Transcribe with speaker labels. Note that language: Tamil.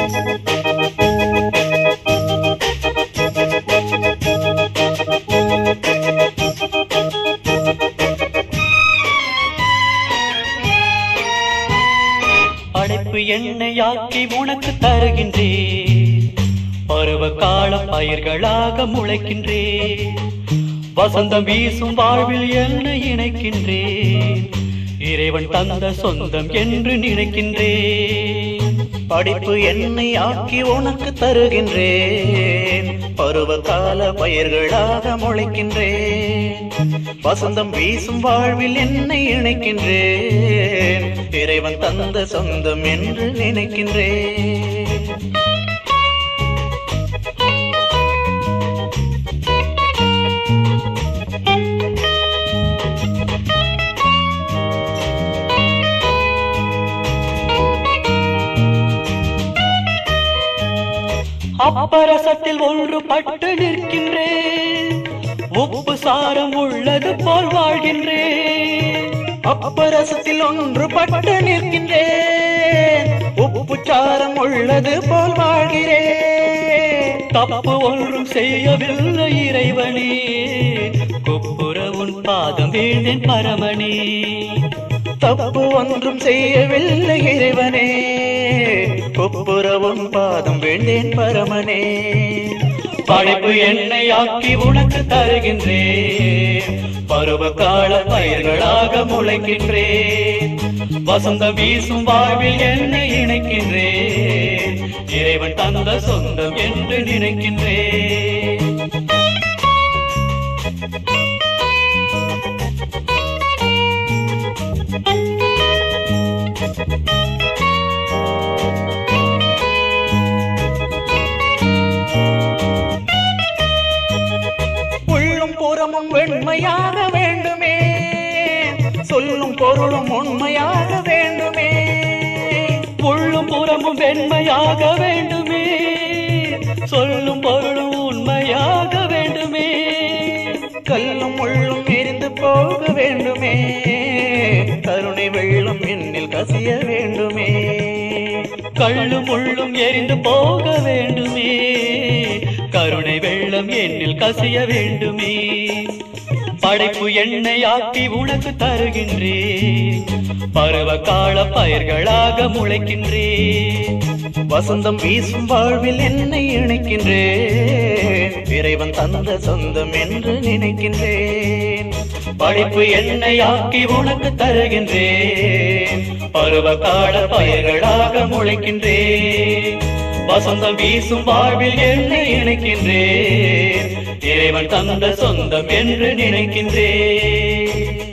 Speaker 1: படைப்பு எண்ணெயாக்கி உனக்கு தருகின்றேன் பருவ கால பயிர்களாக முளைக்கின்றேன் வசந்தம் வீசும் வாழ்வில் என்னை இணைக்கின்றேன் இறைவன் தந்த சொந்தம் என்று நினைக்கின்றேன்
Speaker 2: படிப்பு என்னை ஆக்கி உனக்கு தருகின்றேன் பருவ கால பயிர்களாக முளைக்கின்றேன் வசந்தம் வீசும் வாழ்வில் என்னை இணைக்கின்றேன் இறைவன் தந்த சொந்தம் என்று நினைக்கின்றேன்
Speaker 1: அப்பரசத்தில் ஒன்று பட்டு நிற்கின்றேன் உப்பு சாரம் உள்ளது போல் வாழ்கின்றேன்
Speaker 2: அப்பரசத்தில் ஒன்று பட்டு நிற்கின்றேன் உப்பு சாரம் உள்ளது போல் வாழ்கிறேன்
Speaker 1: தப்பு ஒன்றும் செய்யவில்லை இறைவனே குப்புற உன் பாதம் வீழ்ந்தேன் பரமனே
Speaker 2: தப்பு ஒன்றும் செய்யவில்லை இறைவனே கொப்புரவும் பாதம் வேண்டேன் பரமனே
Speaker 1: படைப்பு என்னை ஆக்கி உனக்கு தருகின்றேன் பருவ கால பயிர்களாக முளைக்கின்றேன் வசந்த வீசும் வாழ்வில் என்னை இணைக்கின்றேன் இறைவன் தந்த சொந்தம் என்று நினைக்கின்றேன்
Speaker 2: உள்ளும் புறமும் வெண்மையாக வேண்டுமே சொல்லும் பொருளும் உண்மையாக வேண்டுமே
Speaker 1: உள்ளும் புறமும் வெண்மையாக வேண்டுமே சொல்லும் பொருளும் உண்மையாக வேண்டுமே
Speaker 2: கல்லும் உள்ளும் எரிந்து போக வேண்டுமே கருணை வெள்ளம் என்னில் கசிய வேண்டுமே
Speaker 1: கள்ளும் உள்ளும் எரிந்து போக வேண்டுமே கருணை வெள்ளம் என்னில் கசிய வேண்டுமே படைப்பு எண்ணெய் ஆக்கி உனக்கு தருகின்றேன் பருவ கால பயிர்களாக முளைக்கின்றேன்
Speaker 2: வசந்தம் வீசும் வாழ்வில் என்னை இணைக்கின்றேன் இறைவன் தந்த சொந்தம் என்று நினைக்கின்றேன்
Speaker 1: படைப்பு எண்ணெய் ஆக்கி உனக்கு தருகின்றேன் பருவ கால பயிர்களாக முளைக்கின்றேன் வசந்தம் வீசும் வாழ்வில் என்னை இணைக்கின்றேன் இறைவன் தந்த சொந்தம் என்று நினைக்கின்றேன்